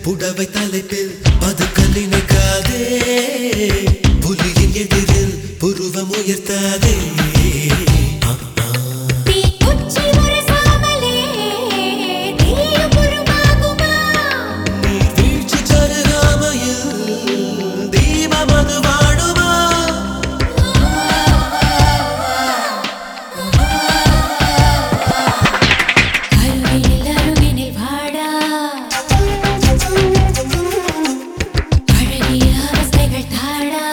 புடவை தலைப்பில் பதுக்க நினைக்காதே புலியின் எதிரில் புருவம் உயர்த்தாதே ஆ, ஆ. தீக்குச்சி உரசாமலே தீயும் உருவாகுமா? நீர்வீழ்ச்சி சருகாமையில் தீபம் அது வாழுமா அருகினில் அருகினில் வாடா. அழகிய அவஸ்தைகள் தாடா.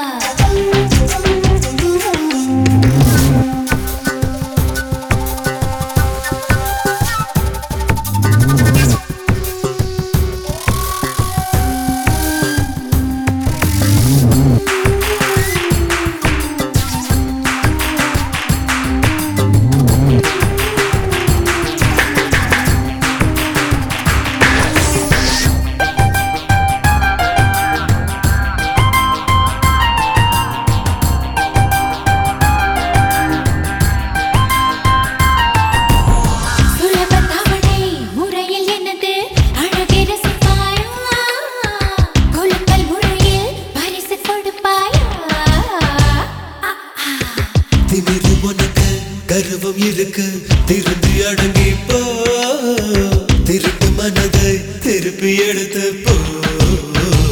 சுலபத் தவணை முறையில் என்னது அழகை ரசிப்பாயா? கொழுக்கல் முறையில் பரிசு கொடுப்பாயா? ஆ, ஆ. திமிரு உனக்கு கர்வம் இருக்கு திருந்தி அடங்கி போ திருட்டு மனதை திருப்பி எடுத்து போ